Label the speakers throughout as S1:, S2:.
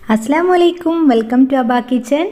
S1: അസ്സാം വലൈക്കും welcome to ABHA kitchen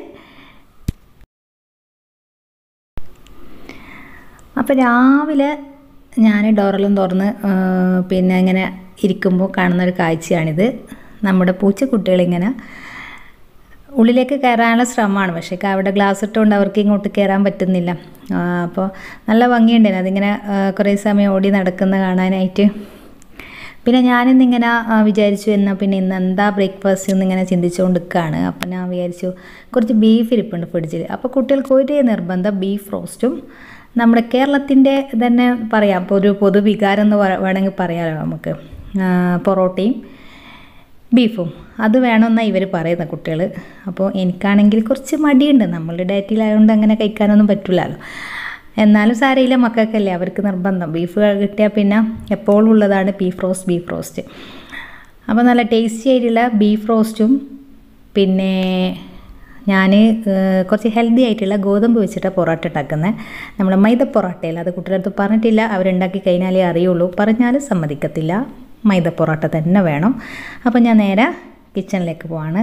S1: അപ്പോൾ രാവിലെ ഞാൻ ഡോറെല്ലാം തുറന്ന് ആ, പിന്നെ ഇങ്ങനെ ഇരിക്കുമ്പോൾ കാണുന്ന ഒരു കാഴ്ചയാണിത് നമ്മുടെ പൂച്ചക്കുട്ടികളിങ്ങനെ ഉള്ളിലേക്ക് കയറാനുള്ള ശ്രമമാണ് പക്ഷേ അവിടെ ഗ്ലാസ് ഇട്ടുകൊണ്ട് അവർക്ക് ഇങ്ങോട്ട് കയറാൻ പറ്റുന്നില്ല ആ, അപ്പോൾ നല്ല ഭംഗിയുണ്ടായിരുന്നു അതിങ്ങനെ ആ, കുറേ സമയം ഓടി നടക്കുന്ന കാണാനായിട്ട് പിന്നെ ഞാനിന്നിങ്ങനെ ആ, വിചാരിച്ചു എന്നാൽ പിന്നെ ഇന്ന് എന്താ ബ്രേക്ക്ഫാസ്റ്റ് എന്നിങ്ങനെ ചിന്തിച്ചുകൊണ്ട് നിൽക്കുകയാണ് അപ്പം ഞാൻ വിചാരിച്ചു കുറച്ച് ബീഫ് ഇരിപ്പുണ്ട് ഫ്രിഡ്ജിൽ അപ്പോൾ കുട്ടികൾക്ക് ഒരു നിർബന്ധം ബീഫ് റോസ്റ്റും നമ്മുടെ കേരളത്തിൻ്റെ തന്നെ പറയാം ഇപ്പോൾ ഒരു പൊതുവികാരം എന്ന് പറ- വേണമെങ്കിൽ പറയാമല്ലോ നമുക്ക് ആ, പൊറോട്ടയും ബീഫും അത് വേണമെന്നാണ് ഇവർ പറയുന്ന കുട്ടികൾ അപ്പോൾ എനിക്കാണെങ്കിൽ കുറച്ച് മടിയുണ്ട് നമ്മളുടെ ഡയറ്റിലായതുകൊണ്ട് അങ്ങനെ കഴിക്കാനൊന്നും പറ്റില്ലല്ലോ എന്നാലും സാരയില്ല മക്കൾക്കല്ലേ അവർക്ക് നിർബന്ധം ബീഫ് കിട്ടിയാൽ പിന്നെ എപ്പോഴും ഉള്ളതാണ് ബീഫ് റോസ്റ്റ് ബീഫ് റോസ്റ്റ് അപ്പോൾ നല്ല ടേസ്റ്റി ആയിട്ടുള്ള ബീഫ് റോസ്റ്റും പിന്നെ ഞാൻ കുറച്ച് ഹെൽത്തി ആയിട്ടുള്ള ഗോതമ്പ് വെച്ചിട്ട് പൊറോട്ട ഉണ്ടാക്കുന്നത് നമ്മുടെ മൈദ പൊറോട്ടയല്ല അത് കുട്ടികളുടെ അടുത്ത് പറഞ്ഞിട്ടില്ല അവരുണ്ടാക്കി കഴിഞ്ഞാലേ അറിയുള്ളൂ പറഞ്ഞാൽ സമ്മതിക്കത്തില്ല മൈദ പൊറോട്ട തന്നെ വേണം അപ്പോൾ ഞാൻ നേരെ കിച്ചണിലേക്ക് പോവാണ്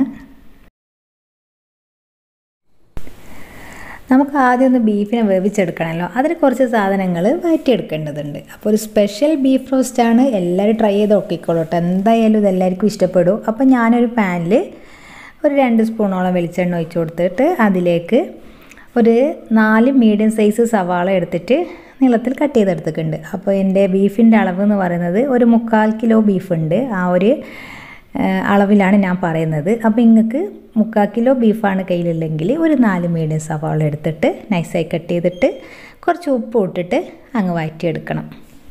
S1: നമുക്ക് ആദ്യം ഒന്ന് ബീഫിനെ വേവിച്ചെടുക്കണമല്ലോ അതിന് കുറച്ച് സാധനങ്ങൾ വഴറ്റിയെടുക്കേണ്ടതുണ്ട് അപ്പോൾ ഒരു സ്പെഷ്യൽ ബീഫ് റോസ്റ്റാണ് എല്ലാവരും ട്രൈ ചെയ്ത് നോക്കിക്കോളൂ കേട്ടോ എന്തായാലും ഇത് എല്ലാവർക്കും ഇഷ്ടപ്പെടും അപ്പോൾ ഞാനൊരു പാനിൽ ഒരു രണ്ട് സ്പൂണോളം വെളിച്ചെണ്ണ ഒഴിച്ച് കൊടുത്തിട്ട് അതിലേക്ക് ഒരു നാല് മീഡിയം സൈസ് സവാള എടുത്തിട്ട് നീളത്തിൽ കട്ട് ചെയ്തെടുത്തിട്ടുണ്ട് അപ്പോൾ എൻ്റെ ബീഫിൻ്റെ അളവ് എന്ന് പറയുന്നത് ഒരു മുക്കാൽ കിലോ ബീഫുണ്ട് ആ ഒരു ആ, അളവിലാണ് ഞാൻ പറയുന്നത് അപ്പോൾ നിങ്ങൾക്ക് മുക്കാൽ കിലോ ബീഫാണ് കയ്യിലുള്ളെങ്കിൽ ഒരു നാല് മീഡിയം സവാള എടുത്തിട്ട് നൈസായി കട്ട് ചെയ്തിട്ട് കുറച്ച് ഉപ്പ് ഇട്ടിട്ട് അങ്ങ് വഴറ്റിയെടുക്കണം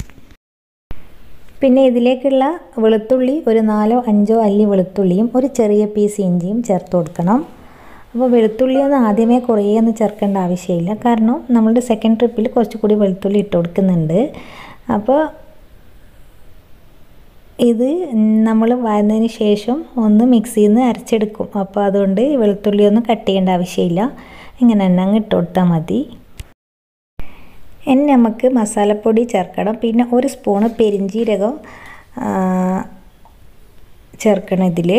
S1: പിന്നെ ഇതിലേക്കുള്ള വെളുത്തുള്ളി ഒരു നാലോ അഞ്ചോ അല്ലി വെളുത്തുള്ളിയും ഒരു ചെറിയ പീസ് ഇഞ്ചിയും ചേർത്ത് കൊടുക്കണം അപ്പോൾ വെളുത്തുള്ളിയൊന്നും ആദ്യമേ കുറേ ഒന്നും ചേർക്കേണ്ട ആവശ്യമില്ല കാരണം നമ്മളുടെ സെക്കൻഡ് ട്രിപ്പിൽ കുറച്ചുകൂടി വെളുത്തുള്ളി ഇട്ട് കൊടുക്കുന്നുണ്ട് അപ്പോൾ ഇത് നമ്മൾ വഴന്നതിന് ശേഷം ഒന്ന് മിക്സിയിൽ നിന്ന് അരച്ചെടുക്കും അപ്പോൾ അതുകൊണ്ട് ഈ വെളുത്തുള്ളി ഒന്നും കട്ട് ചെയ്യേണ്ട ആവശ്യമില്ല ഇങ്ങനെ തന്നെ അങ്ങ് ഇട്ട് കൊടുത്താൽ മതി ഇനി നമുക്ക് മസാലപ്പൊടി ചേർക്കണം പിന്നെ ഒരു സ്പൂണ് പെരിഞ്ജീരകം ആ, ചേർക്കണം ഇതിൽ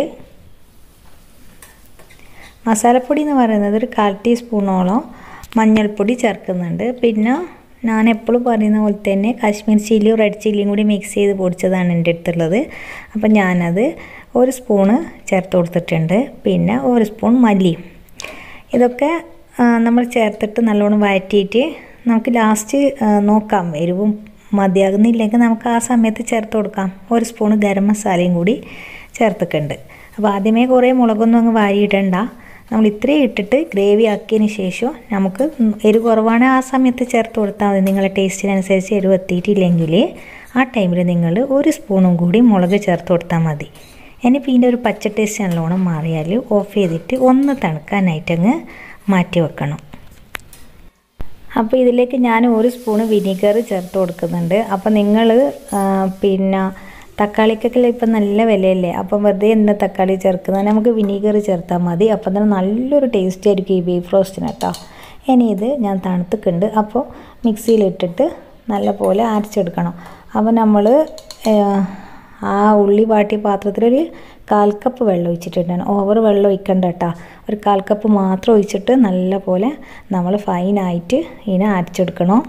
S1: മസാലപ്പൊടി എന്ന് പറയുന്നത് ഒരു കാൽ ടീസ്പൂണോളം മഞ്ഞൾപ്പൊടി ചേർക്കുന്നുണ്ട് പിന്നെ ഞാൻ എപ്പോഴും പറയുന്ന പോലെ തന്നെ കാശ്മീർ ചില്ലിയും റെഡ് ചില്ലിയും കൂടി മിക്സ് ചെയ്ത് പൊടിച്ചതാണ് എൻ്റെ അടുത്തുള്ളത് അപ്പം ഞാനത് ഒരു സ്പൂണ് ചേർത്ത് കൊടുത്തിട്ടുണ്ട് പിന്നെ ഒരു സ്പൂൺ മല്ലിയും ഇതൊക്കെ ആ, നമ്മൾ ചേർത്തിട്ട് നല്ലോണം വഴറ്റിയിട്ട് നമുക്ക് ലാസ്റ്റ് ആ, നോക്കാം എരിവും മതിയാകുന്നില്ലെങ്കിൽ നമുക്ക് ആ സമയത്ത് ചേർത്ത് കൊടുക്കാം ഒരു സ്പൂണ് ഗരം മസാലയും കൂടി ചേർത്തിട്ടുണ്ട് അപ്പോൾ ആദ്യമേ കുറേ മുളകൊന്നും അങ്ങ് വാരിയിടണ്ട നമ്മൾ ഇത്രയും ഇട്ടിട്ട് ഗ്രേവി ആക്കിയതിന് ശേഷം നമുക്ക് എരിവ് കുറവാണ് ആ സമയത്ത് ചേർത്ത് കൊടുത്താൽ മതി നിങ്ങളുടെ ടേസ്റ്റിനനുസരിച്ച് എരിവ് എത്തിയിട്ടില്ലെങ്കിൽ ആ ടൈമിൽ നിങ്ങൾ ഒരു സ്പൂണും കൂടി മുളക് ചേർത്ത് കൊടുത്താൽ മതി ഇനിയിപ്പോൾ ഇതിൻ്റെ ഒരു പച്ച ടേസ്റ്റ് നല്ലോണം മാറിയാൽ ഓഫ് ചെയ്തിട്ട് ഒന്ന് തണുക്കാനായിട്ട് അങ്ങ് മാറ്റി വെക്കണം അപ്പോൾ ഇതിലേക്ക് ഞാൻ ഒരു സ്പൂണ് വിനീഗർ ചേർത്ത് കൊടുക്കുന്നുണ്ട് അപ്പോൾ നിങ്ങൾ പിന്നെ തക്കാളിക്കൊക്കെ ഇപ്പം നല്ല വിലയല്ലേ അപ്പം വെറുതെ എന്തിനാ തക്കാളി ചേർക്കുന്നത് നമുക്ക് വിനീഗർ ചേർത്താൽ മതി അപ്പം തന്നെ നല്ലൊരു ടേസ്റ്റ് ആയിരിക്കും ഈ ബീഫ് റോസ്റ്റിന് കേട്ടോ ഇനി ഇത് ഞാൻ തണുത്തിട്ടുണ്ട് അപ്പോൾ മിക്സിയിലിട്ടിട്ട് നല്ലപോലെ അരച്ചെടുക്കണം അപ്പോൾ നമ്മൾ ആ ഉള്ളി വാട്ടിയ പാത്രത്തിലൊരു കാൽ കപ്പ് വെള്ളം ഒഴിച്ചിട്ടുണ്ടാണ് ഓവർ വെള്ളം ഒഴിക്കണ്ട കേട്ടോ ഒരു കാൽ കപ്പ് മാത്രം ഒഴിച്ചിട്ട് നല്ല പോലെ നമ്മൾ ഫൈനായിട്ട് ഇതിനെ അരച്ചെടുക്കണം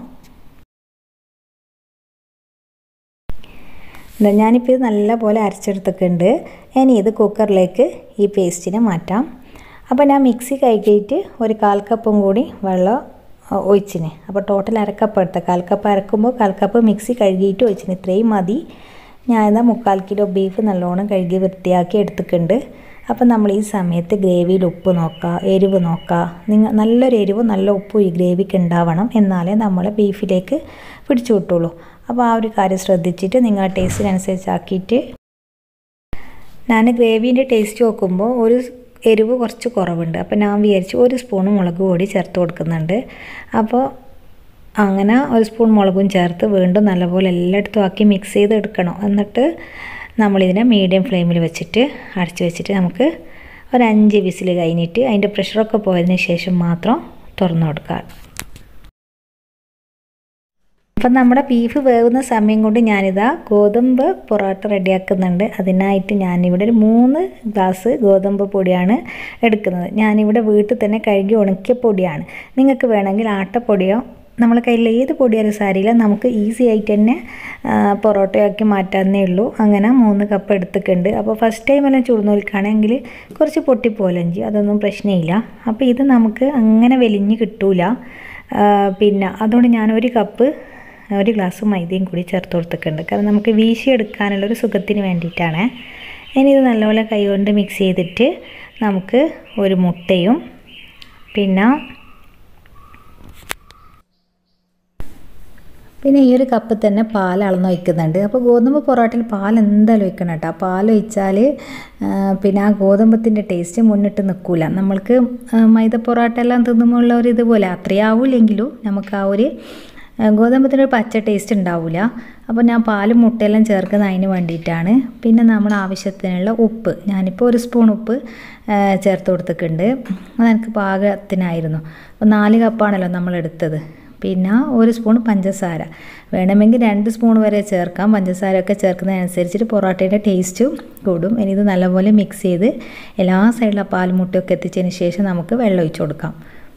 S1: എന്താ ഞാനിപ്പോൾ ഇത് നല്ല പോലെ അരച്ചെടുത്തിട്ടുണ്ട് ഇനി ഇത് കുക്കറിലേക്ക് ഈ പേസ്റ്റിനെ മാറ്റാം അപ്പോൾ ഞാൻ മിക്സി കഴുകിയിട്ട് ഒരു കാൽ കപ്പും കൂടി വെള്ളം ആ, ഒഴിച്ചിന് അപ്പോൾ ടോട്ടൽ അരക്കപ്പ് എടുത്ത കാൽ കപ്പ് അരക്കുമ്പോൾ കാൽ കപ്പ് മിക്സി കഴുകിയിട്ട് ഒഴിച്ചിന് ഇത്രയും മതി ഞാൻ ഇതാ മുക്കാൽ കിലോ ബീഫ് നല്ലോണം കഴുകി വൃത്തിയാക്കി എടുത്തിട്ടുണ്ട് അപ്പോൾ നമ്മൾ ഈ സമയത്ത് ഗ്രേവിയിൽ ഉപ്പ് നോക്കുക എരിവ് നോക്കുക നിങ്ങൾ നല്ലൊരു എരിവും നല്ല ഉപ്പും ഈ ഗ്രേവിക്ക് ഉണ്ടാവണം എന്നാലേ നമ്മൾ ബീഫിലേക്ക് പിടിച്ചു കിട്ടുള്ളൂ അപ്പോൾ ആ ഒരു കാര്യം ശ്രദ്ധിച്ചിട്ട് നിങ്ങൾ ടേസ്റ്റിനനുസരിച്ച് ആക്കിയിട്ട് ഞാൻ ഗ്രേവീൻ്റെ ടേസ്റ്റ് നോക്കുമ്പോൾ ഒരു എരിവ് കുറച്ച് കുറവുണ്ട് അപ്പോൾ ഞാൻ വിചാരിച്ചു ഒരു സ്പൂൺ മുളക് പൊടി ചേർത്ത് കൊടുക്കുന്നുണ്ട് അപ്പോൾ അങ്ങനെ ഒരു സ്പൂൺ മുളകും ചേർത്ത് വീണ്ടും നല്ലപോലെ എല്ലായിടത്തും ആക്കി മിക്സ് ചെയ്ത് എടുക്കണം എന്നിട്ട് നമ്മളിതിനെ മീഡിയം ഫ്ലെയിമിൽ വെച്ചിട്ട് അടച്ച് വെച്ചിട്ട് നമുക്ക് ഒരു അഞ്ച് വിസിൽ കഴിഞ്ഞിട്ട് അതിൻ്റെ പ്രഷറൊക്കെ പോയതിന് ശേഷം മാത്രം തുറന്നു കൊടുക്കുക അപ്പം നമ്മുടെ ബീഫ് വേവുന്ന സമയം കൊണ്ട് ഞാനിതാ ഗോതമ്പ് പൊറോട്ട റെഡിയാക്കുന്നുണ്ട് അതിനായിട്ട് ഞാനിവിടെ ഒരു മൂന്ന് ഗ്ലാസ് ഗോതമ്പ് പൊടിയാണ് എടുക്കുന്നത് ഞാനിവിടെ വീട്ടിൽ തന്നെ കഴുകി ഉണക്കിയ പൊടിയാണ് നിങ്ങൾക്ക് വേണമെങ്കിൽ ആട്ടപ്പൊടിയോ നമ്മളെ കയ്യിൽ ഏത് പൊടിയാലും സാരിയില്ല നമുക്ക് ഈസി ആയിട്ട് തന്നെ പൊറോട്ടയാക്കി മാറ്റാവുന്നേ ഉള്ളൂ അങ്ങനെ മൂന്ന് കപ്പ് എടുത്തിട്ടുണ്ട് അപ്പോൾ ഫസ്റ്റ് ടൈം എല്ലാം ചുടുന്നോൽക്കാണെങ്കിൽ കുറച്ച് പൊട്ടിപ്പോലഞ്ചി അതൊന്നും പ്രശ്നമില്ല അപ്പോൾ ഇത് നമുക്ക് അങ്ങനെ വെലിഞ്ഞ് കിട്ടൂല പിന്നെ അതുകൊണ്ട് ഞാൻ ഒരു കപ്പ് ഒരു ഗ്ലാസ് മൈദയും കൂടി ചേർത്ത് കൊടുത്തിട്ടുണ്ട് കാരണം നമുക്ക് വീശിയെടുക്കാനുള്ളൊരു സുഖത്തിന് വേണ്ടിയിട്ടാണ് ഇനി ഇത് നല്ലപോലെ കൈകൊണ്ട് മിക്സ് ചെയ്തിട്ട് നമുക്ക് ഒരു മുട്ടയും പിന്നെ പിന്നെ ഈ ഒരു കപ്പ് തന്നെ പാൽ അളന്ന് വയ്ക്കുന്നുണ്ട് അപ്പോൾ ഗോതമ്പ് പൊറോട്ടയിൽ പാൽ എന്തായാലും വയ്ക്കണം കേട്ടോ ആ പാൽ ഒഴിച്ചാൽ പിന്നെ ആ ഗോതമ്പത്തിൻ്റെ ടേസ്റ്റ് മുന്നിട്ട് നിൽക്കില്ല നമ്മൾക്ക് മൈദ പൊറോട്ട എല്ലാം തിന്നുമ്പോൾ ഉള്ള ഒരു ഇതുപോലെ അത്രയാവില്ലെങ്കിലും നമുക്ക് ആ ഒരു ഗോതമ്പത്തിൻ്റെ ഒരു പച്ച ടേസ്റ്റ് ഉണ്ടാവില്ല അപ്പോൾ ഞാൻ പാലും മുട്ടയെല്ലാം ചേർക്കുന്നത് അതിന് വേണ്ടിയിട്ടാണ് പിന്നെ നമ്മൾ ആവശ്യത്തിനുള്ള ഉപ്പ് ഞാനിപ്പോൾ ഒരു സ്പൂൺ ഉപ്പ് ചേർത്ത് കൊടുത്തിട്ടുണ്ട് അത് എനിക്ക് പാകത്തിനായിരുന്നു അപ്പോൾ നാല് കപ്പാണല്ലോ നമ്മൾ എടുത്തത് പിന്നെ ഒരു സ്പൂൺ പഞ്ചസാര വേണമെങ്കിൽ രണ്ട് സ്പൂൺ വരെ ചേർക്കാം പഞ്ചസാരയൊക്കെ ചേർക്കുന്നതനുസരിച്ചിട്ട് പൊറോട്ടയുടെ ടേസ്റ്റും കൂടും ഇനി ഇത് നല്ലപോലെ മിക്സ് ചെയ്ത് എല്ലാ സൈഡിലും പാൽമുട്ടയൊക്കെ എത്തിച്ചതിന് ശേഷം നമുക്ക് വെള്ളം ഒഴിച്ചു കൊടുക്കാം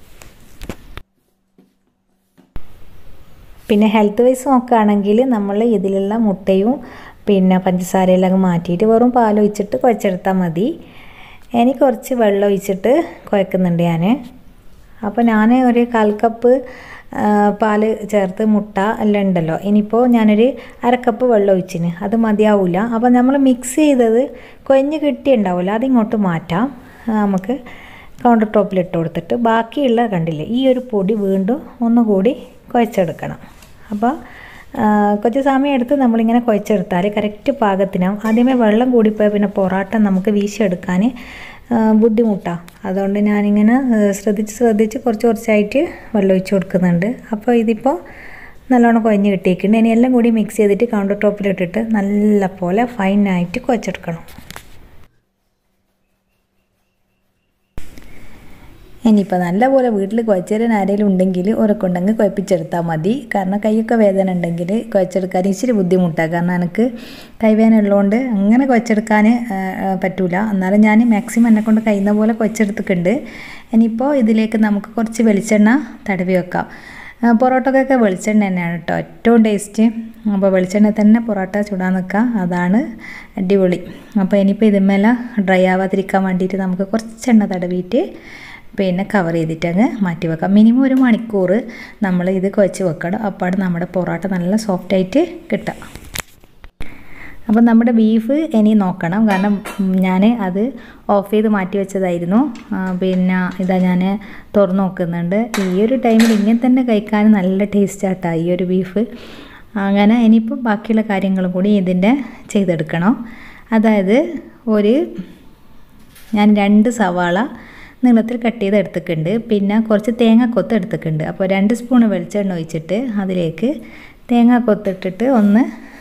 S1: പിന്നെ ഹെൽത്ത് വൈസ് നോക്കുകയാണെങ്കിൽ നമ്മൾ ഇതിലുള്ള മുട്ടയും പിന്നെ പഞ്ചസാരയെല്ലാം മാറ്റിയിട്ട് വെറും പാൽ ഒഴിച്ചിട്ട് കുഴച്ചെടുത്താൽ മതി ഇനി കുറച്ച് വെള്ളം ഒഴിച്ചിട്ട് കുഴക്കുന്നുണ്ട് ഞാൻ അപ്പോൾ ഞാൻ ഒരു കാൽ കപ്പ് പാല് ചേർത്ത് മുട്ട എല്ലാം ഉണ്ടല്ലോ ഇനിയിപ്പോൾ ഞാനൊരു അരക്കപ്പ് വെള്ളം ഒഴിച്ചിന് അത് മതിയാവില്ല അപ്പോൾ നമ്മൾ മിക്സ് ചെയ്തത് കൊഞ്ഞ് കിട്ടിയുണ്ടാവില്ല അതിങ്ങോട്ട് മാറ്റാം നമുക്ക് കൗണ്ടർ ടോപ്പിൽ ഇട്ട് കൊടുത്തിട്ട് ബാക്കിയുള്ള കണ്ടില്ലേ ഈ ഒരു പൊടി വീണ്ടും ഒന്നുകൂടി കുഴച്ചെടുക്കണം അപ്പോൾ കുറച്ച് സമയം എടുത്ത് നമ്മളിങ്ങനെ കുഴച്ചെടുത്താൽ കറക്റ്റ് പാകത്തിനാവും ആദ്യമേ വെള്ളം കൂടിപ്പോയാൽ പിന്നെ പൊറോട്ട നമുക്ക് വീശിയെടുക്കാൻ ബുദ്ധിമുട്ടാണ് അതുകൊണ്ട് ഞാനിങ്ങനെ ശ്രദ്ധിച്ച് ശ്രദ്ധിച്ച് കുറച്ച് കുറച്ചായിട്ട് വെള്ളം ഒഴിച്ച് കൊടുക്കുന്നുണ്ട് അപ്പോൾ ഇതിപ്പോൾ നല്ലോണം കുഴഞ്ഞ് കിട്ടിയിട്ടുണ്ട് ഇനി എല്ലാം കൂടി മിക്സ് ചെയ്തിട്ട് കൗണ്ടർ ടോപ്പിലിട്ടിട്ട് നല്ല പോലെ ഫൈനായിട്ട് കുഴച്ചെടുക്കണം ഇനിയിപ്പോൾ നല്ലപോലെ വീട്ടിൽ കുഴച്ചേരാൻ ആരെങ്കിലും ഉണ്ടെങ്കിൽ ഉറക്കുണ്ടെങ്കിൽ കുഴപ്പിച്ചെടുത്താൽ മതി കാരണം കൈയൊക്കെ വേദന ഉണ്ടെങ്കിൽ കുഴച്ചെടുക്കാൻ ഇച്ചിരി ബുദ്ധിമുട്ടാണ് കാരണം എനിക്ക് കൈവേദന ഉള്ളതുകൊണ്ട് അങ്ങനെ കുഴച്ചെടുക്കാൻ പറ്റൂല എന്നാലും ഞാൻ മാക്സിമം എന്നെ കൊണ്ട് കഴിയുന്ന പോലെ കുഴച്ചെടുത്തിട്ടുണ്ട് ഇനിയിപ്പോൾ ഇതിലേക്ക് നമുക്ക് കുറച്ച് വെളിച്ചെണ്ണ തടവി വെക്കാം പൊറോട്ടക്കൊക്കെ വെളിച്ചെണ്ണ തന്നെയാണ് കേട്ടോ ഏറ്റവും ടേസ്റ്റ് അപ്പോൾ വെളിച്ചെണ്ണ തന്നെ പൊറോട്ട ചുടാൻ നിൽക്കുക അതാണ് അടിപൊളി അപ്പോൾ ഇനിയിപ്പോൾ ഇതുമേലെ ഡ്രൈ ആവാതിരിക്കാൻ വേണ്ടിയിട്ട് നമുക്ക് കുറച്ചെണ്ണ തടവിയിട്ട് പിന്നെ കവർ ചെയ്തിട്ട് അങ്ങ് മാറ്റി വെക്കാം മിനിമം ഒരു മണിക്കൂർ നമ്മൾ ഇത് കുഴച്ച് വെക്കണം അപ്പോൾ നമ്മുടെ പൊറോട്ട നല്ല സോഫ്റ്റായിട്ട് കിട്ടുക അപ്പോൾ നമ്മുടെ ബീഫ് ഇനി നോക്കണം കാരണം ഞാൻ അത് ഓഫ് ചെയ്ത് മാറ്റി വെച്ചതായിരുന്നു പിന്നെ ഇതാ ഞാൻ തുറന്ന് നോക്കുന്നുണ്ട് ഈ ഒരു ടൈമിൽ ഇങ്ങനെ തന്നെ കഴിക്കാൻ നല്ല ടേസ്റ്റാട്ടോ ഈ ഒരു ബീഫ് അങ്ങനെ ഇനിയിപ്പോൾ ബാക്കിയുള്ള കാര്യങ്ങളും കൂടി ഇതിൻ്റെ ചെയ്തെടുക്കണം അതായത് ഒരു ഞാൻ രണ്ട് സവാള നീളത്തിൽ കട്ട് ചെയ്ത് എടുത്തിട്ടുണ്ട് പിന്നെ കുറച്ച് തേങ്ങാക്കൊത്ത് എടുത്തിട്ടുണ്ട് അപ്പോൾ രണ്ട് സ്പൂൺ വെളിച്ചെണ്ണ ഒഴിച്ചിട്ട് അതിലേക്ക് തേങ്ങാക്കൊത്തിട്ടിട്ട് ഒന്ന്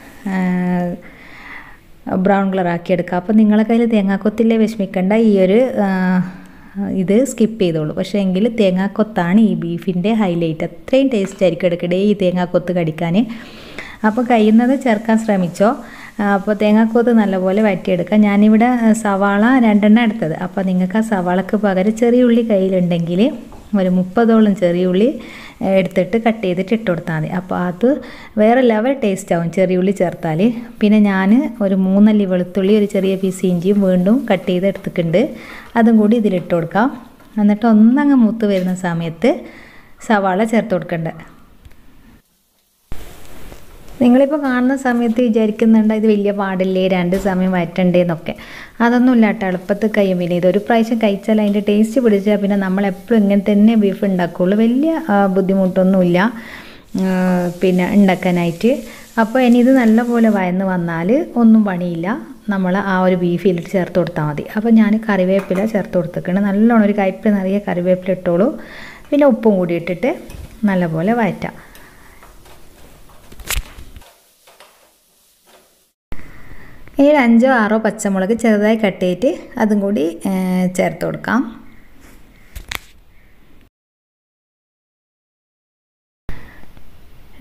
S1: ബ്രൗൺ കളർ ആക്കി എടുക്കുക അപ്പോൾ നിങ്ങളെ കയ്യിൽ തേങ്ങാക്കൊത്തില്ലേ വിഷമിക്കേണ്ട ഈ ഒരു ഇത് സ്കിപ്പ് ചെയ്തോളൂ പക്ഷേ എങ്കിൽ തേങ്ങാക്കൊത്താണ് ഈ ബീഫിൻ്റെ ഹൈലൈറ്റ് അത്രയും ടേസ്റ്റ് ആയിരിക്കും ഇടയ്ക്കിടെ ഈ തേങ്ങാക്കൊത്ത് കടിക്കാൻ അപ്പോൾ കഴിയുന്നത് ചേർക്കാൻ ശ്രമിച്ചോ അപ്പോൾ തേങ്ങാക്കൊത്ത് നല്ലപോലെ വഴറ്റിയെടുക്കുക ഞാനിവിടെ സവാള രണ്ടെണ്ണം എടുത്തത് അപ്പോൾ നിങ്ങൾക്ക് ആ സവാളക്ക് പകരം ചെറിയ ഉള്ളി കയ്യിലുണ്ടെങ്കിൽ ഒരു മുപ്പതോളം ചെറിയ ഉള്ളി എടുത്തിട്ട് കട്ട് ചെയ്തിട്ട് ഇട്ട് കൊടുത്താൽ മതി അപ്പോൾ അത് വേറെ ലെവൽ ടേസ്റ്റ് ആവും ചെറിയ ഉള്ളി ചേർത്താൽ പിന്നെ ഞാൻ ഒരു മൂന്നല്ലി വെളുത്തുള്ളി ഒരു ചെറിയ പീസ് ഇഞ്ചിയും വീണ്ടും കട്ട് ചെയ്ത് എടുത്തിട്ടുണ്ട് അതും കൂടി ഇതിലിട്ട് കൊടുക്കാം എന്നിട്ട് ഒന്നങ്ങ് മൂത്ത് വരുന്ന സമയത്ത് സവാള ചേർത്ത് കൊടുക്കണ്ടേ നിങ്ങളിപ്പോൾ കാണുന്ന സമയത്ത് വിചാരിക്കുന്നുണ്ട് ഇത് വലിയ പാടില്ലേ രണ്ട് സമയം വയറ്റണ്ടേന്നൊക്കെ അതൊന്നും ഇല്ല കേട്ടോ എളുപ്പത്തിൽ കഴിയും പിന്നെ ഇതൊരു പ്രാവശ്യം കഴിച്ചാൽ അതിൻ്റെ ടേസ്റ്റ് പിടിച്ചാൽ പിന്നെ നമ്മൾ എപ്പോഴും ഇങ്ങനെ തന്നെ ബീഫ് ഉണ്ടാക്കുകയുള്ളൂ വലിയ ബുദ്ധിമുട്ടൊന്നുമില്ല പിന്നെ ഉണ്ടാക്കാനായിട്ട് അപ്പോൾ ഇനി ഇത് നല്ലപോലെ വയന്ന് വന്നാൽ ഒന്നും പണിയില്ല നമ്മൾ ആ ഒരു ബീഫിൽ ചേർത്ത് കൊടുത്താൽ മതി അപ്പോൾ ഞാൻ കറിവേപ്പില ചേർത്ത് കൊടുത്തിട്ടുണ്ട് നല്ലോണം ഒരു കയ്പ്പ് നിറയെ കറിവേപ്പില ഇട്ടോളൂ പിന്നെ ഉപ്പും കൂടി ഇട്ടിട്ട് നല്ലപോലെ വയറ്റാം ഇനി ഒരു അഞ്ചോ ആറോ പച്ചമുളക് ചെറുതായി കട്ട് ചെയ്തിട്ട് അതും കൂടി ചേർത്ത് കൊടുക്കാം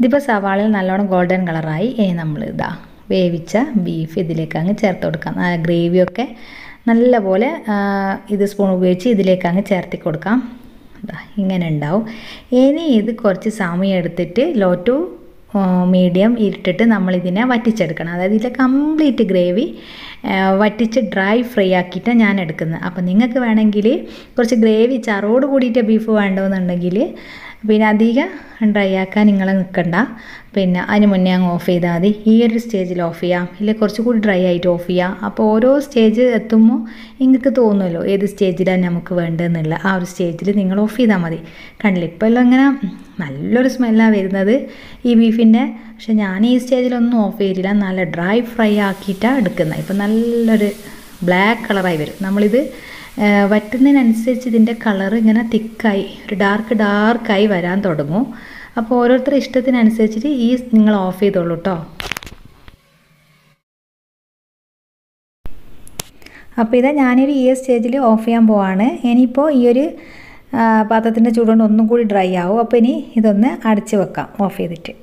S1: ഇതിപ്പോൾ സവാളയിൽ നല്ലോണം ഗോൾഡൻ കളറായി ഇനി നമ്മൾ ഇതാ വേവിച്ച ബീഫ് ഇതിലേക്ക് അങ്ങ് ചേർത്ത് കൊടുക്കാം ആ ഗ്രേവിയൊക്കെ നല്ലപോലെ ഇത് സ്പൂൺ ഉപയോഗിച്ച് ഇതിലേക്ക് അങ്ങ് ചേർത്തി കൊടുക്കാം ഇതാ ഇങ്ങനെ ഉണ്ടാവും ഇനി ഇത് കുറച്ച് സമയം എടുത്തിട്ട് ലോ ടു മീഡിയം ഇട്ടിട്ട് നമ്മളിതിനെ വറ്റിച്ചെടുക്കണം അതായത് ഇതിലെ കംപ്ലീറ്റ് ഗ്രേവി വറ്റിച്ച് ഡ്രൈ ഫ്രൈ ആക്കിയിട്ടാണ് ഞാൻ എടുക്കുന്നത് അപ്പോൾ നിങ്ങൾക്ക് വേണമെങ്കിൽ കുറച്ച് ഗ്രേവി ചറോട് കൂടിയിട്ട് ബീഫ് വേണ്ടതെന്നുണ്ടെങ്കിൽ പിന്നെ അധികം ഡ്രൈ ആക്കാൻ നിങ്ങൾ നിൽക്കണ്ട പിന്നെ അതിന് മുന്നേ അങ്ങ് ഓഫ് ചെയ്താൽ മതി ഈ ഒരു സ്റ്റേജിൽ ഓഫ് ചെയ്യാം ഇല്ലെങ്കിൽ കുറച്ചുകൂടി ഡ്രൈ ആയിട്ട് ഓഫ് ചെയ്യാം അപ്പോൾ ഓരോ സ്റ്റേജ് എത്തുമ്പോൾ നിങ്ങൾക്ക് തോന്നുമല്ലോ ഏത് സ്റ്റേജിലാണ് നമുക്ക് വേണ്ടതെന്നുള്ള ആ ഒരു സ്റ്റേജിൽ നിങ്ങൾ ഓഫ് ചെയ്താൽ മതി കണ്ടില്ല ഇപ്പോൾ എല്ലാം ഇങ്ങനെ നല്ലൊരു സ്മെല്ലാണ് വരുന്നത് ഈ ബീഫിൻ്റെ പക്ഷെ ഞാൻ ഈ സ്റ്റേജിലൊന്നും ഓഫ് ചെയ്തില്ല നല്ല ഡ്രൈ ഫ്രൈ ആക്കിയിട്ടാണ് എടുക്കുന്നത് ഇപ്പം നല്ലൊരു ബ്ലാക്ക് കളറായി വരും നമ്മളിത് വറ്റുന്നതിനനുസരിച്ച് ഇതിൻ്റെ കളർ ഇങ്ങനെ തിക്കായി ഒരു ഡാർക്ക് ഡാർക്കായി വരാൻ തുടങ്ങും അപ്പോൾ ഓരോരുത്തരുടെ ഇഷ്ടത്തിനനുസരിച്ചിട്ട് ഈ നിങ്ങൾ ഓഫ് ചെയ്തോളൂ കേട്ടോ അപ്പോൾ ഇതാ ഞാനൊരു ഈ സ്റ്റേജിൽ ഓഫ് ചെയ്യാൻ പോവാണ് ഇനിയിപ്പോൾ ഈ ഒരു പാത്രത്തിൻ്റെ ചൂടുകൊണ്ട് ഒന്നും കൂടി ഡ്രൈ ആവും അപ്പോൾ ഇനി ഇതൊന്ന് അടച്ച് വെക്കാം ഓഫ് ചെയ്തിട്ട്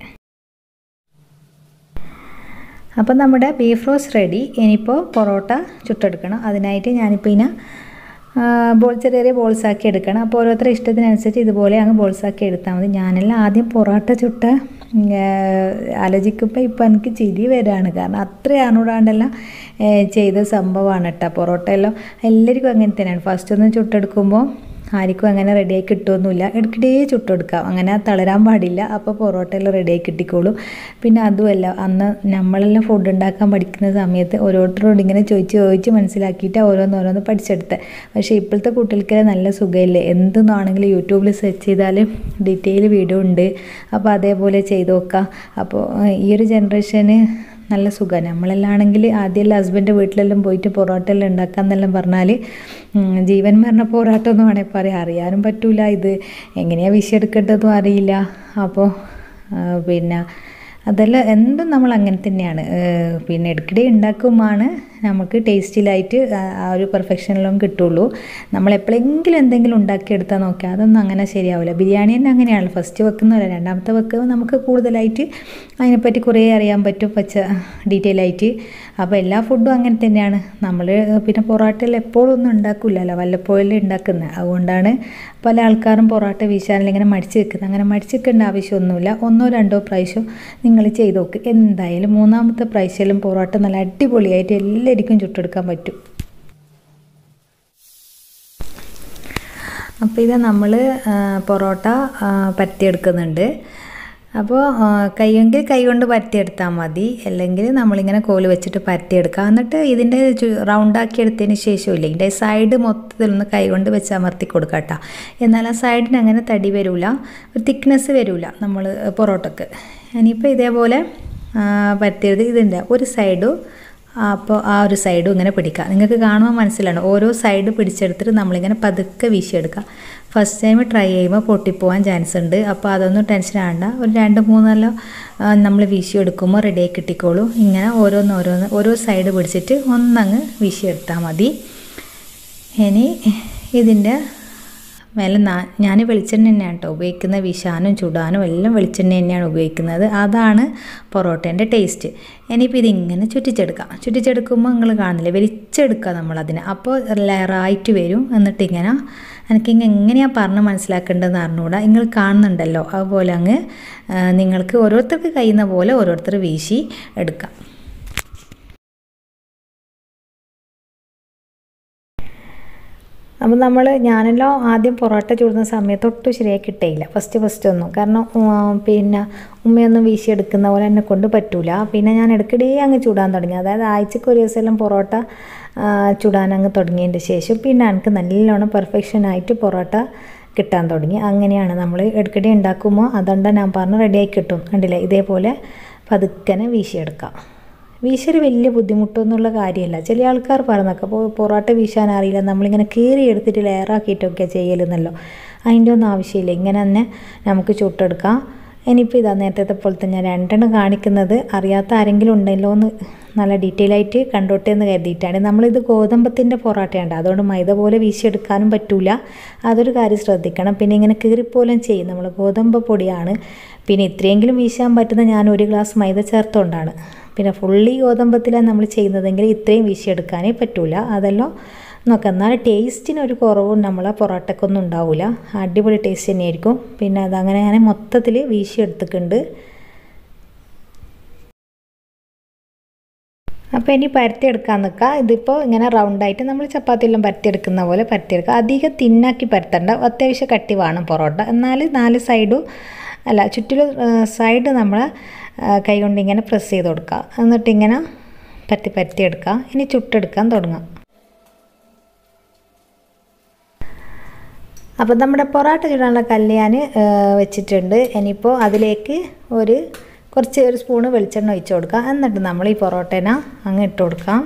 S1: അപ്പോൾ നമ്മുടെ ബീഫ് റോസ്റ്റ് റെഡി ഇനിയിപ്പോൾ പൊറോട്ട ചുട്ടെടുക്കണം അതിനായിട്ട് ഞാനിപ്പോൾ ഇതിനെ ബോൾ ചെറിയ ചെറിയ ബോൾസാക്കി എടുക്കണം അപ്പോൾ ഓരോരുത്തരുടെ ഇഷ്ടത്തിനനുസരിച്ച് ഇതുപോലെ അങ്ങ് ബോൾസാക്കി എടുത്താൽ മതി ഞാനെല്ലാം ആദ്യം പൊറോട്ട ചുട്ട ആലോചിക്കുമ്പോൾ ഇപ്പോൾ എനിക്ക് ചിരി വരാണ് കാരണം അത്ര അറിഞ്ഞൂടാണ്ടെല്ലാം ചെയ്ത സംഭവമാണ് കേട്ടോ പൊറോട്ട എല്ലാം എല്ലാവർക്കും അങ്ങനെ തന്നെയാണ് ഫസ്റ്റ് ഒന്ന് ചുട്ടെടുക്കുമ്പോൾ ആർക്കും അങ്ങനെ റെഡിയായി കിട്ടുമൊന്നുമില്ല ഇടയ്ക്കിടെ ചുട്ടെടുക്കാം അങ്ങനെ തളരാൻ പാടില്ല അപ്പോൾ പൊറോട്ട എല്ലാം റെഡിയായി കിട്ടിക്കോളും പിന്നെ അതുമല്ല അന്ന് നമ്മളെല്ലാം ഫുഡ് ഉണ്ടാക്കാൻ പഠിക്കുന്ന സമയത്ത് ഓരോരുത്തരോട് ഇങ്ങനെ ചോദിച്ച് ചോദിച്ച് മനസ്സിലാക്കിയിട്ട് ഓരോന്നോരോന്ന് പഠിച്ചെടുത്ത് പക്ഷേ ഇപ്പോഴത്തെ കുട്ടികൾക്ക് നല്ല സുഖമില്ലേ എന്തെന്നാണെങ്കിലും യൂട്യൂബിൽ സെർച്ച് ചെയ്താൽ ഡീറ്റെയിൽ വീഡിയോ ഉണ്ട് അപ്പോൾ അതേപോലെ ചെയ്ത് നോക്കാം അപ്പോൾ ഈ ഒരു ജനറേഷന് നല്ല സുഖമാണ് നമ്മളെല്ലാണെങ്കിൽ ആദ്യമെല്ലാം ഹസ്ബൻഡ് വീട്ടിലെല്ലാം പോയിട്ട് പൊറോട്ട എല്ലാം ഉണ്ടാക്കാന്നെല്ലാം പറഞ്ഞാൽ ജീവൻ മരണ പോരാട്ടം എന്ന് വേണമെങ്കിൽ പറയാം അറിയാനും പറ്റൂല ഇത് എങ്ങനെയാണ് വിഷയെടുക്കേണ്ടതും അറിയില്ല അപ്പോൾ പിന്നെ അതെല്ലാം എന്തും നമ്മൾ അങ്ങനെ തന്നെയാണ് പിന്നെ ഇടയ്ക്കിടെ ഉണ്ടാക്കുമ്പോഴാണ് നമുക്ക് ടേസ്റ്റിലായിട്ട് ആ ഒരു പെർഫെക്ഷനിലും കിട്ടുള്ളൂ നമ്മൾ എപ്പോഴെങ്കിലും എന്തെങ്കിലും ഉണ്ടാക്കിയെടുത്താൽ നോക്കിയാൽ അതൊന്നും അങ്ങനെ ശരിയാവില്ല ബിരിയാണി തന്നെ അങ്ങനെയാണ് ഫസ്റ്റ് വെക്കുന്നതല്ല രണ്ടാമത്തെ വെക്കുമ്പോൾ നമുക്ക് കൂടുതലായിട്ട് അതിനെപ്പറ്റി കുറേ അറിയാൻ പറ്റും പച്ച ഡീറ്റെയിൽ ആയിട്ട് അപ്പോൾ എല്ലാ ഫുഡും അങ്ങനെ തന്നെയാണ് നമ്മൾ പിന്നെ പൊറോട്ടയിൽ എപ്പോഴും ഒന്നും ഉണ്ടാക്കില്ലല്ലോ വല്ലപ്പോഴല്ലേ ഉണ്ടാക്കുന്നത് അതുകൊണ്ടാണ് പല ആൾക്കാരും പൊറോട്ട വീശാനിൽ ഇങ്ങനെ മടിച്ച് വെക്കുന്നത് അങ്ങനെ മടിച്ച് വെക്കേണ്ട ആവശ്യമൊന്നുമില്ല ഒന്നോ രണ്ടോ പ്രാവശ്യം നിങ്ങൾ ചെയ്ത് നോക്ക് എന്തായാലും മൂന്നാമത്തെ പ്രാവശ്യം പൊറോട്ട നല്ല അടിപൊളിയായിട്ട് എല്ലാവർക്കും ചുട്ടെടുക്കാൻ പറ്റും അപ്പോൾ ഇത് നമ്മൾ പൊറോട്ട പരത്തിയെടുക്കുന്നുണ്ട് അപ്പോൾ കൈയെങ്കിൽ കൈ കൊണ്ട് പരത്തിയെടുത്താൽ മതി അല്ലെങ്കിൽ നമ്മളിങ്ങനെ കോല് വെച്ചിട്ട് പരത്തിയെടുക്കുക എന്നിട്ട് ഇതിൻ്റെ റൗണ്ടാക്കി എടുത്തതിന് ശേഷമില്ല ഇതിൻ്റെ സൈഡ് മൊത്തത്തിലൊന്ന് കൈ കൊണ്ട് വെച്ച് അമർത്തി കൊടുക്കുക കേട്ടോ എന്നാൽ ആ സൈഡിന് അങ്ങനെ തടി വരില്ല ഒരു തിക്നെസ് വരില്ല നമ്മൾ പൊറോട്ടക്ക് ഇനിയിപ്പോൾ ഇതേപോലെ പരത്തിയെടുത്ത് ഇതിൻ്റെ ഒരു സൈഡും അപ്പോൾ ആ ഒരു സൈഡും ഇങ്ങനെ പിടിക്കുക നിങ്ങൾക്ക് കാണുമ്പോൾ മനസ്സിലാണ് ഓരോ സൈഡ് പിടിച്ചെടുത്തിട്ട് നമ്മളിങ്ങനെ പതുക്കെ വീശിയെടുക്കുക ഫസ്റ്റ് ടൈം ട്രൈ ചെയ്യുമ്പോൾ പൊട്ടിപ്പോവാൻ ചാൻസ് ഉണ്ട് അപ്പോൾ അതൊന്നും ടെൻഷൻ ആകണ്ട ഒരു രണ്ട് മൂന്നെല്ലാം നമ്മൾ വീശിയെടുക്കുമ്പോൾ റെഡിയായി കിട്ടിക്കോളും ഇങ്ങനെ ഓരോന്ന് ഓരോന്ന് ഓരോ സൈഡ് പിടിച്ചിട്ട് ഒന്നങ്ങ് വീശിയെടുത്താൽ മതി ഇനി ഇതിൻ്റെ മേലെ ഞാൻ വെളിച്ചെണ്ണ തന്നെയാണ് കേട്ടോ ഉപയോഗിക്കുന്നത് വിശാനും ചുടാനും എല്ലാം വെളിച്ചെണ്ണ തന്നെയാണ് ഉപയോഗിക്കുന്നത് അതാണ് പൊറോട്ടേൻ്റെ ടേസ്റ്റ് ഇനിയിപ്പോൾ ഇതിങ്ങനെ ചുറ്റിച്ചെടുക്കാം ചുറ്റിച്ചെടുക്കുമ്പോൾ നിങ്ങൾ കാണുന്നില്ലേ വലിച്ചെടുക്കുക നമ്മളതിനെ അപ്പോൾ ലെയറായിട്ട് വരും എന്നിട്ട് ഇങ്ങനെ എനിക്കിങ്ങനെ എങ്ങനെയാണ് പറഞ്ഞ് മനസ്സിലാക്കേണ്ടതെന്ന് അറിഞ്ഞുകൂടാ നിങ്ങൾ കാണുന്നുണ്ടല്ലോ അതുപോലെ അങ്ങ് നിങ്ങൾക്ക് ഓരോരുത്തർക്ക് കഴിയുന്ന പോലെ ഓരോരുത്തർ വീശി എടുക്കാം അപ്പോൾ നമ്മൾ ഞാനെല്ലാം ആദ്യം പൊറോട്ട ചൂടുന്ന സമയത്ത് ഒട്ടും ശരിയായി കിട്ടയില്ല ഫസ്റ്റ് ഫസ്റ്റ് ഒന്നും കാരണം പിന്നെ ഉമ്മയൊന്നും വീശിയെടുക്കുന്ന പോലെ എന്നെ കൊണ്ട് പറ്റൂല പിന്നെ ഞാൻ ഇടയ്ക്കിടെ അങ്ങ് ചൂടാൻ തുടങ്ങി അതായത് ആഴ്ചക്ക് ഒരു ദിവസം പൊറോട്ട ചുടാൻ അങ്ങ് തുടങ്ങിയതിൻ്റെ ശേഷം പിന്നെ എനിക്ക് നല്ലോണം പെർഫെക്ഷനായിട്ട് പൊറോട്ട കിട്ടാൻ തുടങ്ങി അങ്ങനെയാണ് നമ്മൾ ഇടയ്ക്കിടെ ഉണ്ടാക്കുമ്പോൾ അതുകൊണ്ട് ഞാൻ പറഞ്ഞു റെഡിയായി കിട്ടും കണ്ടില്ലേ ഇതേപോലെ പതുക്കനെ വീശിയെടുക്കാം വീശൽ വലിയ ബുദ്ധിമുട്ടൊന്നുള്ള കാര്യമല്ല ചില ആൾക്കാർ പറഞ്ഞൊക്കെ അപ്പോൾ പൊറോട്ട വീശാൻ അറിയില്ല നമ്മളിങ്ങനെ കീറി എടുത്തിട്ട് ലെയറാക്കിയിട്ടൊക്കെ ചെയ്യലെന്നല്ലോ അതിൻ്റെ ഒന്നും ആവശ്യമില്ല ഇങ്ങനെ തന്നെ നമുക്ക് ചുട്ടെടുക്കാം ഇനിയിപ്പോൾ ഇതാ നേരത്തെ പോലത്തെ ഞാൻ രണ്ടെണ്ണം കാണിക്കുന്നത് അറിയാത്ത ആരെങ്കിലും ഉണ്ടല്ലോ എന്ന് നല്ല ഡീറ്റെയിൽ ആയിട്ട് കണ്ടോട്ടെ എന്ന് കരുതിയിട്ടാണ് നമ്മളിത് ഗോതമ്പത്തിൻ്റെ പൊറോട്ടയുണ്ട് അതുകൊണ്ട് മൈദ പോലെ വീശിയെടുക്കാനും പറ്റൂല അതൊരു കാര്യം ശ്രദ്ധിക്കണം പിന്നെ ഇങ്ങനെ കീറിപ്പോലും ചെയ്യും നമ്മൾ ഗോതമ്പ് പൊടിയാണ് പിന്നെ ഇത്രയെങ്കിലും വീശാൻ പറ്റുന്ന ഞാൻ ഒരു ഗ്ലാസ് മൈദ ചേർത്തുകൊണ്ടാണ് പിന്നെ ഫുള്ളി ഗോതമ്പത്തിലാണ് നമ്മൾ ചെയ്യുന്നതെങ്കിൽ ഇത്രയും വീശിയെടുക്കാനേ പറ്റൂല അതെല്ലാം നോക്കാം എന്നാൽ ടേസ്റ്റിന് ഒരു കുറവും നമ്മളെ പൊറോട്ടക്കൊന്നും ഉണ്ടാവില്ല അടിപൊളി ടേസ്റ്റ് തന്നെയായിരിക്കും പിന്നെ അതങ്ങനെ ഞാൻ മൊത്തത്തിൽ വീശിയെടുത്തിട്ടുണ്ട് അപ്പോൾ ഇനി പരത്തിയെടുക്കാൻ നിൽക്കുക ഇതിപ്പോൾ ഇങ്ങനെ റൗണ്ടായിട്ട് നമ്മൾ ചപ്പാത്തിയെല്ലാം പരത്തിയെടുക്കുന്ന പോലെ പരത്തിയെടുക്കുക അധികം തിന്നാക്കി പരത്തണ്ട അത്യാവശ്യം കട്ടി വേണം പൊറോട്ട എന്നാൽ നാല് സൈഡും അല്ല ചുറ്റിലും സൈഡ് നമ്മൾ കൈ കൊണ്ട് ഇങ്ങനെ പ്രസ് ചെയ്ത് കൊടുക്കുക എന്നിട്ട് ഇങ്ങനെ പരത്തി പരത്തിയെടുക്കുക ഇനി ചുട്ടെടുക്കാൻ തുടങ്ങാം അപ്പോൾ നമ്മുടെ പൊറോട്ട ചുടാനുള്ള കല്ല് ഞാൻ വെച്ചിട്ടുണ്ട് ഇനിയിപ്പോൾ അതിലേക്ക് ഒരു കുറച്ച് ഒരു സ്പൂണ് വെളിച്ചെണ്ണ ഒഴിച്ച് കൊടുക്കുക എന്നിട്ട് നമ്മൾ ഈ പൊറോട്ടേനെ അങ്ങ് ഇട്ട് കൊടുക്കാം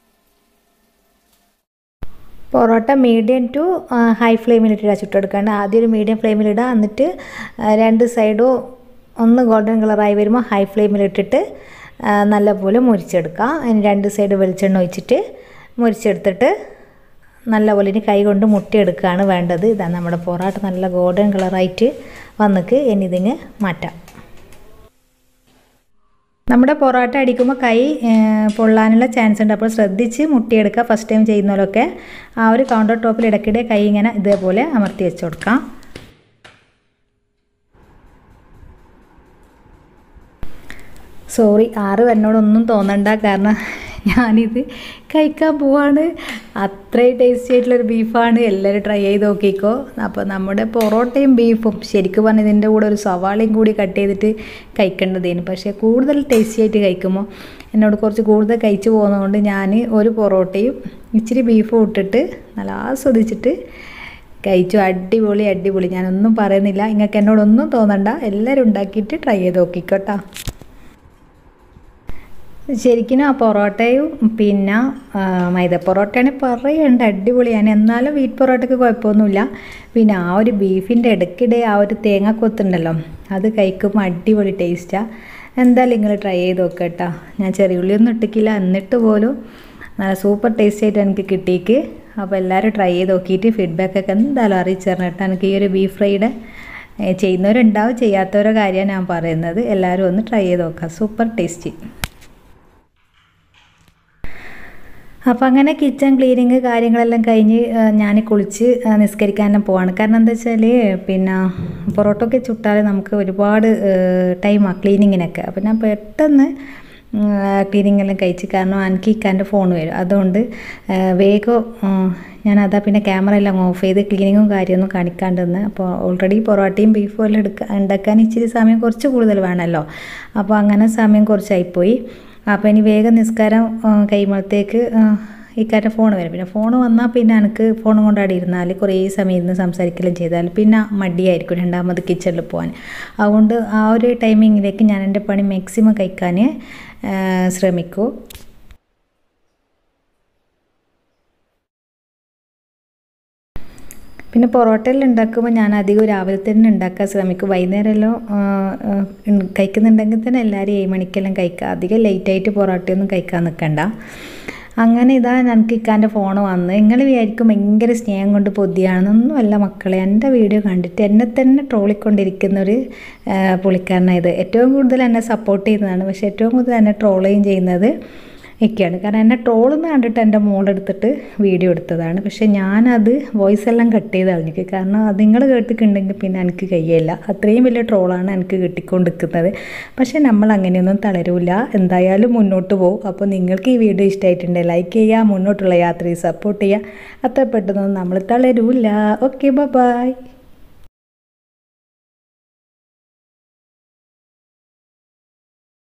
S1: പൊറോട്ട മീഡിയം ടു ഹൈ ഫ്ലെയിമിലിട്ടിട്ട് ചുട്ടെടുക്കേണ്ട ആദ്യം ഒരു മീഡിയം ഫ്ലെയിമിലിടുക എന്നിട്ട് രണ്ട് സൈഡും ഒന്ന് ഗോൾഡൻ കളറായി വരുമ്പോൾ ഹൈ ഫ്ലെയിമിലിട്ടിട്ട് നല്ലപോലെ മുരിച്ചെടുക്കുക അതിന് രണ്ട് സൈഡ് വെളിച്ചെണ്ണ ഒഴിച്ചിട്ട് മുരിച്ചെടുത്തിട്ട് നല്ലപോലെ ഇനി കൈ കൊണ്ട് മുട്ടിയെടുക്കുകയാണ് വേണ്ടത് ഇതാ നമ്മുടെ പൊറോട്ട നല്ല ഗോൾഡൻ കളറായിട്ട് വന്നിക്ക് ഇനി ഇതിങ്ങ് മാറ്റാം നമ്മുടെ പൊറോട്ട അടിക്കുമ്പോൾ കൈ പൊള്ളാനുള്ള ചാൻസ് ഉണ്ട് അപ്പോൾ ശ്രദ്ധിച്ച് മുട്ടിയെടുക്കുക ഫസ്റ്റ് ടൈം ചെയ്യുന്നവരൊക്കെ ആ ഒരു കൗണ്ടർ ടോപ്പിൽ ഇടയ്ക്കിടെ കൈ ഇങ്ങനെ ഇതേപോലെ അമർത്തി വെച്ച് കൊടുക്കാം സോറി ആറ് എന്നോടൊന്നും തോന്നണ്ട കാരണം ഞാനിത് കഴിക്കാൻ പോവാണ് അത്രയും ടേസ്റ്റി ആയിട്ടുള്ളൊരു ബീഫാണ് എല്ലാവരും ട്രൈ ചെയ്ത് നോക്കിക്കോ അപ്പോൾ നമ്മുടെ പൊറോട്ടയും ബീഫും ശരിക്കും പറഞ്ഞാൽ ഇതിൻ്റെ കൂടെ ഒരു സവാളയും കൂടി കട്ട് ചെയ്തിട്ട് കഴിക്കേണ്ടതേനു പക്ഷേ കൂടുതൽ ടേസ്റ്റി ആയിട്ട് കഴിക്കുമ്പോൾ എന്നോട് കുറച്ച് കൂടുതൽ കഴിച്ചു പോകുന്നതുകൊണ്ട് ഞാൻ ഒരു പൊറോട്ടയും ഇച്ചിരി ബീഫും ഇട്ടിട്ട് നല്ല ആസ്വദിച്ചിട്ട് കഴിച്ചു അടിപൊളി അടിപൊളി ഞാനൊന്നും പറയുന്നില്ല നിങ്ങൾക്ക് എന്നോടൊന്നും തോന്നണ്ട എല്ലാവരും ഉണ്ടാക്കിയിട്ട് ട്രൈ ചെയ്ത് നോക്കിക്കോട്ടോ ശരിക്കും ആ പൊറോട്ടയും പിന്നെ മൈദ പൊറോട്ടയാണ് പറയണ്ട അടിപൊളിയാണ് എന്നാലും വീറ്റ് പൊറോട്ടയ്ക്ക് കുഴപ്പമൊന്നുമില്ല പിന്നെ ആ ഒരു ബീഫിൻ്റെ ഇടയ്ക്കിടെ ആ ഒരു തേങ്ങക്കൊത്തുണ്ടല്ലോ അത് കഴിക്കുമ്പോൾ അടിപൊളി ടേസ്റ്റാണ് എന്തായാലും നിങ്ങൾ ട്രൈ ചെയ്ത് നോക്കുക കേട്ടോ ഞാൻ ചെറിയ ഉള്ളിയൊന്നും ഇട്ടിക്കില്ല എന്നിട്ട് പോലും നല്ല സൂപ്പർ ടേസ്റ്റ് ആയിട്ട് എനിക്ക് കിട്ടിയേക്ക് അപ്പോൾ എല്ലാവരും ട്രൈ ചെയ്ത് നോക്കിയിട്ട് ഫീഡ്ബാക്കൊക്കെ എന്തായാലും അറിയിച്ചു തരണം കേട്ടോ എനിക്ക് ഈ ഒരു ബീഫ് ഫ്രൈഡ് ചെയ്യുന്നവരുണ്ടാവും ചെയ്യാത്തവരോ കാര്യമാണ് ഞാൻ പറയുന്നത് എല്ലാവരും ഒന്ന് ട്രൈ ചെയ്ത് നോക്കാം സൂപ്പർ ടേസ്റ്റി അപ്പോൾ അങ്ങനെ കിച്ചൺ ക്ലീനിങ് കാര്യങ്ങളെല്ലാം കഴിഞ്ഞ് ഞാൻ കുളിച്ച് നിസ്കരിക്കാനും പോവാണ് കാരണം എന്താ വെച്ചാൽ പിന്നെ പൊറോട്ടയൊക്കെ ചുട്ടാൽ നമുക്ക് ഒരുപാട് ടൈമാണ് ക്ലീനിങ്ങിനൊക്കെ അപ്പോൾ ഞാൻ പെട്ടെന്ന് ക്ലീനിങ് എല്ലാം കഴിച്ച് കാരണം എനിക്ക് ഇക്കാൻ്റെ ഫോൺ വരും അതുകൊണ്ട് വേഗം ഞാൻ അതാ പിന്നെ ക്യാമറ എല്ലാം ഓഫ് ചെയ്ത് ക്ലീനിങ്ങും കാര്യമൊന്നും കാണിക്കാണ്ടെന്ന് അപ്പോൾ ഓൾറെഡി പൊറോട്ടയും ബീഫും എല്ലാം എടുക്കാൻ ഉണ്ടാക്കാൻ ഇച്ചിരി സമയം കുറച്ച് കൂടുതൽ വേണമല്ലോ അപ്പോൾ അങ്ങനെ സമയം കുറച്ചായിപ്പോയി അപ്പോൾ ഇനി വേഗം നിസ്കാരം കഴിയുമ്പോഴത്തേക്ക് ഇക്കാരുടെ ഫോൺ വരും പിന്നെ ഫോൺ വന്നാൽ പിന്നെ എനിക്ക് ഫോണും കൊണ്ടാടി ഇരുന്നാൽ കുറേ സമയം ഇരുന്ന് സംസാരിക്കലും ചെയ്താൽ പിന്നെ മടിയായിരിക്കും രണ്ടാമത് കിച്ചണിൽ പോകാൻ അതുകൊണ്ട് ആ ഒരു ടൈമിങ്ങിലേക്ക് ഞാൻ എൻ്റെ പണി മാക്സിമം കഴിക്കാൻ ശ്രമിക്കൂ പിന്നെ പൊറോട്ടയെല്ലാം ഉണ്ടാക്കുമ്പോൾ ഞാൻ അധികം രാവിലെ തന്നെ ഉണ്ടാക്കാൻ ശ്രമിക്കും വൈകുന്നേരമെല്ലാം കഴിക്കുന്നുണ്ടെങ്കിൽ തന്നെ എല്ലാവരും ഏഴ് മണിക്കെല്ലാം കഴിക്കുക അധികം ലേറ്റായിട്ട് പൊറോട്ടയൊന്നും കഴിക്കാൻ നിൽക്കണ്ട അങ്ങനെ ഇതാ എനിക്ക് ഇക്കാൻ്റെ ഫോൺ വന്ന് നിങ്ങൾ വിചാരിക്കും ഭയങ്കര സ്നേഹം കൊണ്ട് പൊതിയാണെന്നൊന്നുമല്ല മക്കളെ എൻ്റെ വീഡിയോ കണ്ടിട്ട് എന്നെ തന്നെ ട്രോളിക്കൊണ്ടിരിക്കുന്ന ഒരു പുള്ളിക്കാരനായത് ഏറ്റവും കൂടുതൽ എന്നെ സപ്പോർട്ട് ചെയ്യുന്നതാണ് പക്ഷേ ഏറ്റവും കൂടുതൽ എന്നെ ട്രോളുകയും ചെയ്യുന്നത് ഒക്കെയാണ് കാരണം എന്നെ ട്രോളെന്ന് കണ്ടിട്ട് എൻ്റെ മോളെടുത്തിട്ട് വീഡിയോ എടുത്തതാണ് പക്ഷേ ഞാനത് വോയിസ് എല്ലാം കട്ട് ചെയ്ത് കളഞ്ഞിക്ക് കാരണം അത് നിങ്ങൾ കേട്ടിട്ടുണ്ടെങ്കിൽ പിന്നെ എനിക്ക് കഴിയില്ല അത്രയും വലിയ ട്രോളാണ് എനിക്ക് കിട്ടിക്കൊണ്ടിരിക്കുന്നത് പക്ഷേ നമ്മൾ അങ്ങനെയൊന്നും തളരൂല എന്തായാലും മുന്നോട്ട് പോകും അപ്പോൾ നിങ്ങൾക്ക് ഈ വീഡിയോ ഇഷ്ടമായിട്ടുണ്ടെങ്കിൽ ലൈക്ക് ചെയ്യുക മുന്നോട്ടുള്ള യാത്രയെ സപ്പോർട്ട് ചെയ്യുക അത്ര പെട്ടെന്നൊന്നും നമ്മൾ തളരൂല ഓക്കെ ബൈ